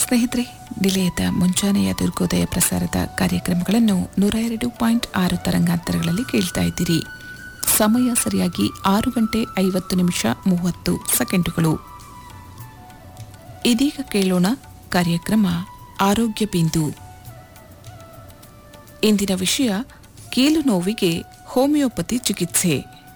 ಸ್ನೇಹಿತರೆ ನಿಲಯದ ಮುಂಜಾನೆಯ ದುರ್ಗೋದಯ ಪ್ರಸಾರದ ಕಾರ್ಯಕ್ರಮಗಳನ್ನು ನೂರ ಎರಡು ಪಾಯಿಂಟ್ ಆರು ತರಂಗಾಂತರಗಳಲ್ಲಿ ಕೇಳ್ತಾ ಇದ್ದೀರಿ ಸಮಯ ಸರಿಯಾಗಿ ಆರು ಗಂಟೆ ಐವತ್ತು ನಿಮಿಷ ಮೂವತ್ತು ಸೆಕೆಂಡುಗಳು ಇದೀಗ ಕೇಳೋಣ ಕಾರ್ಯಕ್ರಮ ಆರೋಗ್ಯ ಬಿಂದು ಇಂದಿನ ವಿಷಯ ಕೀಲು ನೋವಿಗೆ ಹೋಮಿಯೋಪತಿ ಚಿಕಿತ್ಸೆ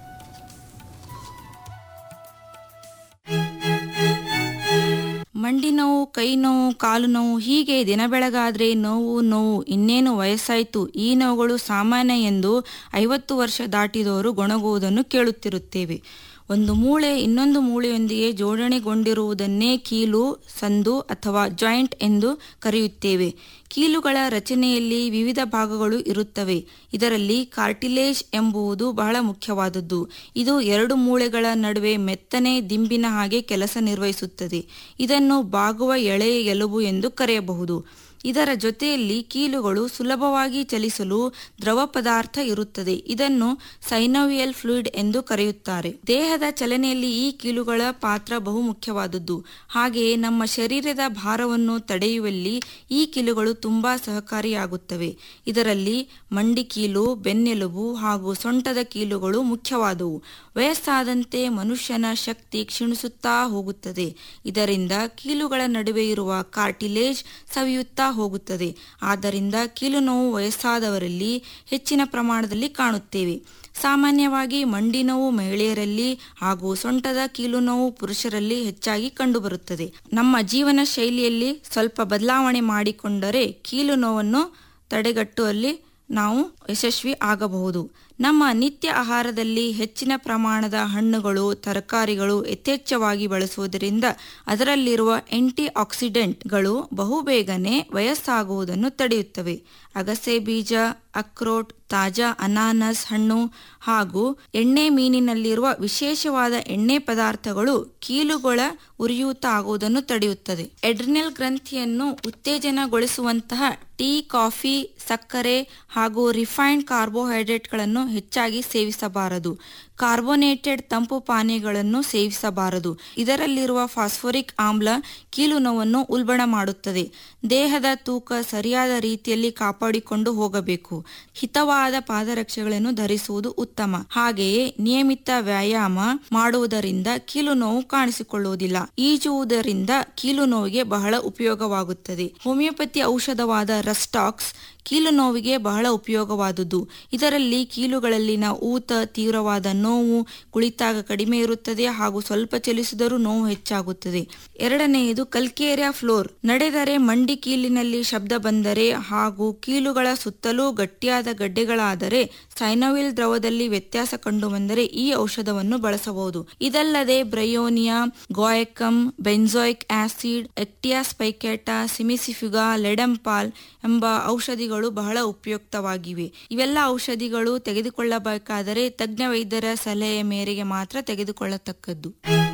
ಮಂಡಿ ನೋವು ಕೈ ನೋವು ಕಾಲು ನೋವು ಹೀಗೆ ದಿನ ಬೆಳಗಾದ್ರೆ ನೋವು ನೋವು ಇನ್ನೇನು ವಯಸ್ಸಾಯ್ತು ಈ ನೋವುಗಳು ಸಾಮಾನ್ಯ ಎಂದು ಐವತ್ತು ವರ್ಷ ದಾಟಿದವರು ಗೊಣಗುವುದನ್ನು ಕೇಳುತ್ತಿರುತ್ತೇವೆ ಒಂದು ಮೂಳೆ ಇನ್ನೊಂದು ಮೂಳೆಯೊಂದಿಗೆ ಜೋಡಣೆಗೊಂಡಿರುವುದನ್ನೇ ಕೀಲು ಸಂದು ಅಥವಾ ಜಾಯಿಂಟ್ ಎಂದು ಕರೆಯುತ್ತೇವೆ ಕೀಲುಗಳ ರಚನೆಯಲ್ಲಿ ವಿವಿಧ ಭಾಗಗಳು ಇರುತ್ತವೆ ಇದರಲ್ಲಿ ಕಾರ್ಟಿಲೇಜ್ ಎಂಬುದು ಬಹಳ ಮುಖ್ಯವಾದದ್ದು ಇದು ಎರಡು ಮೂಳೆಗಳ ನಡುವೆ ಮೆತ್ತನೆ ದಿಂಬಿನ ಹಾಗೆ ಕೆಲಸ ನಿರ್ವಹಿಸುತ್ತದೆ ಇದನ್ನು ಬಾಗುವ ಎಳೆಯ ಎಲುಬು ಎಂದು ಕರೆಯಬಹುದು ಇದರ ಜೊತೆಯಲ್ಲಿ ಕೀಲುಗಳು ಸುಲಭವಾಗಿ ಚಲಿಸಲು ದ್ರವ ಪದಾರ್ಥ ಇರುತ್ತದೆ ಇದನ್ನು ಸೈನೋವಿಯಲ್ ಫ್ಲೂಯಿಡ್ ಎಂದು ಕರೆಯುತ್ತಾರೆ ದೇಹದ ಚಲನೆಯಲ್ಲಿ ಈ ಕೀಲುಗಳ ಪಾತ್ರ ಬಹು ಮುಖ್ಯವಾದದ್ದು ಹಾಗೆಯೇ ನಮ್ಮ ಶರೀರದ ಭಾರವನ್ನು ತಡೆಯುವಲ್ಲಿ ಈ ಕೀಲುಗಳು ತುಂಬಾ ಸಹಕಾರಿಯಾಗುತ್ತವೆ ಇದರಲ್ಲಿ ಮಂಡಿ ಕೀಲು ಬೆನ್ನೆಲುಬು ಹಾಗೂ ಸೊಂಟದ ಕೀಲುಗಳು ಮುಖ್ಯವಾದವು ವಯಸ್ಸಾದಂತೆ ಮನುಷ್ಯನ ಶಕ್ತಿ ಕ್ಷೀಣಿಸುತ್ತಾ ಹೋಗುತ್ತದೆ ಇದರಿಂದ ಕೀಲುಗಳ ನಡುವೆ ಇರುವ ಕಾರ್ಟಿಲೇಜ್ ಸವಿಯುತ್ತಾ ಹೋಗುತ್ತದೆ ಆದ್ದರಿಂದ ಕೀಲು ನೋವು ವಯಸ್ಸಾದವರಲ್ಲಿ ಹೆಚ್ಚಿನ ಪ್ರಮಾಣದಲ್ಲಿ ಕಾಣುತ್ತೇವೆ ಸಾಮಾನ್ಯವಾಗಿ ಮಂಡಿ ನೋವು ಮಹಿಳೆಯರಲ್ಲಿ ಹಾಗೂ ಸೊಂಟದ ಕೀಲು ನೋವು ಪುರುಷರಲ್ಲಿ ಹೆಚ್ಚಾಗಿ ಕಂಡುಬರುತ್ತದೆ ನಮ್ಮ ಜೀವನ ಶೈಲಿಯಲ್ಲಿ ಸ್ವಲ್ಪ ಬದಲಾವಣೆ ಮಾಡಿಕೊಂಡರೆ ಕೀಲು ನೋವನ್ನು ತಡೆಗಟ್ಟುವಲ್ಲಿ ನಾವು ಯಶಸ್ವಿ ಆಗಬಹುದು ನಮ್ಮ ನಿತ್ಯ ಆಹಾರದಲ್ಲಿ ಹೆಚ್ಚಿನ ಪ್ರಮಾಣದ ಹಣ್ಣುಗಳು ತರಕಾರಿಗಳು ಯಥೇಚ್ಛವಾಗಿ ಬಳಸುವುದರಿಂದ ಅದರಲ್ಲಿರುವ ಆಂಟಿ ಆಕ್ಸಿಡೆಂಟ್ಗಳು ಬಹುಬೇಗನೆ ವಯಸ್ಸಾಗುವುದನ್ನು ತಡೆಯುತ್ತವೆ ಅಗಸೆ ಬೀಜ ಅಕ್ರೋಟ್ ತಾಜಾ ಅನಾನಸ್ ಹಣ್ಣು ಹಾಗೂ ಎಣ್ಣೆ ಮೀನಿನಲ್ಲಿರುವ ವಿಶೇಷವಾದ ಎಣ್ಣೆ ಪದಾರ್ಥಗಳು ಕೀಲುಗಳ ಉರಿಯೂತ ಆಗುವುದನ್ನು ತಡೆಯುತ್ತದೆ ಎಡ್ರಿನಲ್ ಗ್ರಂಥಿಯನ್ನು ಉತ್ತೇಜನಗೊಳಿಸುವಂತಹ ಟೀ ಕಾಫಿ ಸಕ್ಕರೆ ಹಾಗೂ ರಿಫೈನ್ಡ್ ಕಾರ್ಬೋಹೈಡ್ರೇಟ್ಗಳನ್ನು ಹೆಚ್ಚಾಗಿ ಸೇವಿಸಬಾರದು ಕಾರ್ಬೋನೇಟೆಡ್ ತಂಪು ಪಾನೀಯಗಳನ್ನು ಸೇವಿಸಬಾರದು ಇದರಲ್ಲಿರುವ ಫಾಸ್ಫೋರಿಕ್ ಆಮ್ಲ ಕೀಲು ನೋವನ್ನು ಉಲ್ಬಣ ಮಾಡುತ್ತದೆ ದೇಹದ ತೂಕ ಸರಿಯಾದ ರೀತಿಯಲ್ಲಿ ಕಾಪಾಡಿಕೊಂಡು ಹೋಗಬೇಕು ಹಿತವಾದ ಪಾದರಕ್ಷೆಗಳನ್ನು ಧರಿಸುವುದು ಉತ್ತಮ ಹಾಗೆಯೇ ನಿಯಮಿತ ವ್ಯಾಯಾಮ ಮಾಡುವುದರಿಂದ ಕೀಲು ನೋವು ಕಾಣಿಸಿಕೊಳ್ಳುವುದಿಲ್ಲ ಈಜುವುದರಿಂದ ಕೀಲು ನೋವಿಗೆ ಬಹಳ ಉಪಯೋಗವಾಗುತ್ತದೆ ಹೋಮಿಯೋಪತಿ ಔಷಧವಾದ ರಸ್ಟಾಕ್ಸ್ ಕೀಲು ನೋವಿಗೆ ಬಹಳ ಉಪಯೋಗವಾದುದು ಇದರಲ್ಲಿ ಕೀಲುಗಳಲ್ಲಿನ ಊತ ತೀವ್ರವಾದ ನೋವು ಕುಳಿತಾಗ ಕಡಿಮೆ ಇರುತ್ತದೆ ಹಾಗೂ ಸ್ವಲ್ಪ ಚಲಿಸಿದರೂ ನೋವು ಹೆಚ್ಚಾಗುತ್ತದೆ ಎರಡನೆಯದು ಕಲ್ಕೇರಿಯಾ ಫ್ಲೋರ್ ನಡೆದರೆ ಮಂಡಿ ಕೀಲಿನಲ್ಲಿ ಶಬ್ದ ಬಂದರೆ ಹಾಗೂ ಕೀಲುಗಳ ಸುತ್ತಲೂ ಗಟ್ಟಿಯಾದ ಗಡ್ಡೆಗಳಾದರೆ ಸೈನೋವಿಲ್ ದ್ರವದಲ್ಲಿ ವ್ಯತ್ಯಾಸ ಕಂಡು ಬಂದರೆ ಈ ಔಷಧವನ್ನು ಬಳಸಬಹುದು ಇದಲ್ಲದೆ ಬ್ರಯೋನಿಯಾ ಗಾಯಕಮ್ ಬೆಂಜೋಯಿಕ್ ಆಸಿಡ್ ಎಕ್ಟಿಯಾ ಸ್ಪೈಕೆಟಾ ಸಿಮಿಸಿಫಿಗಾ ಲೆಡಂಪಾಲ್ ಎಂಬ ಔಷಧಿಗಳು ಬಹಳ ಉಪಯುಕ್ತವಾಗಿವೆ ಇವೆಲ್ಲ ಔಷಧಿಗಳು ತೆಗೆದುಕೊಳ್ಳಬೇಕಾದರೆ ತಜ್ಞ ವೈದ್ಯರ ಸಲಹೆಯ ಮೇರೆಗೆ ಮಾತ್ರ ತೆಗೆದುಕೊಳ್ಳತಕ್ಕದ್ದು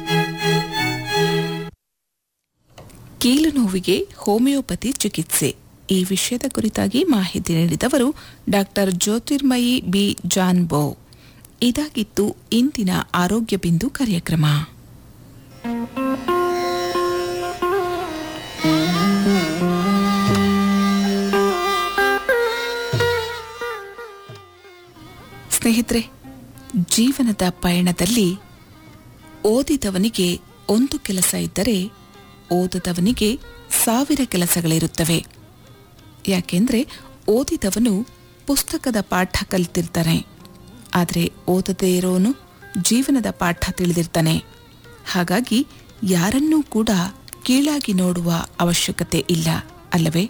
ಕೀಲು ನೋವಿಗೆ ಹೋಮಿಯೋಪತಿ ಚಿಕಿತ್ಸೆ ಈ ವಿಷಯದ ಕುರಿತಾಗಿ ಮಾಹಿತಿ ನೀಡಿದವರು ಡಾಕ್ಟರ್ ಜ್ಯೋತಿರ್ಮಯಿ ಬಿ ಜಾನ್ ಬೋ ಇದಾಗಿತ್ತು ಇಂದಿನ ಆರೋಗ್ಯ ಬಿಂದು ಕಾರ್ಯಕ್ರಮ ಸ್ನೇಹಿತರೆ ಜೀವನದ ಪಯಣದಲ್ಲಿ ಓದಿದವನಿಗೆ ಒಂದು ಕೆಲಸ ಇದ್ದರೆ ಓದದವನಿಗೆ ಸಾವಿರ ಕೆಲಸಗಳಿರುತ್ತವೆ ಯಾಕೆಂದ್ರೆ ಓದಿದವನು ಪುಸ್ತಕದ ಪಾಠ ಕಲಿತಿರ್ತಾನೆ ಆದರೆ ಓದದೇ ಇರೋನು ಜೀವನದ ಪಾಠ ತಿಳಿದಿರ್ತಾನೆ ಹಾಗಾಗಿ ಯಾರನ್ನೂ ಕೂಡ ಕೀಳಾಗಿ ನೋಡುವ ಅವಶ್ಯಕತೆ ಇಲ್ಲ ಅಲ್ಲವೇ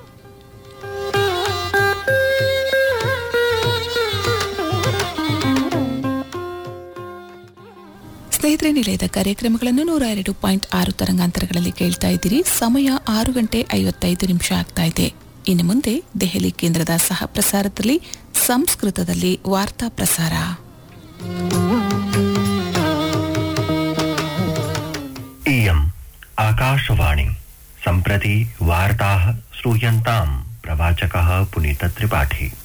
ಸ್ನೇಹಿತರೆ ನಿಲಯದ ಕಾರ್ಯಕ್ರಮಗಳನ್ನು ನೂರ ಎರಡು ಪಾಯಿಂಟ್ ಆರು ತರಂಗಾಂತರಗಳಲ್ಲಿ ಕೇಳ್ತಾ ಇದ್ದೀರಿ ಸಮಯ ಆರು ಗಂಟೆ ಐವತ್ತೈದು ನಿಮಿಷ ಆಗ್ತಾ ಇದೆ ಇನ್ನು ಮುಂದೆ ದೆಹಲಿ ಕೇಂದ್ರದ ಸಹ ಪ್ರಸಾರದಲ್ಲಿ ಸಂಸ್ಕೃತದಲ್ಲಿ ವಾರ್ತಾ ಪ್ರಸಾರ इयम् आकाशवाणी सम्प्रति वार्ताः श्रूयन्ताम् प्रवाचकः पुनीतत्रिपाठी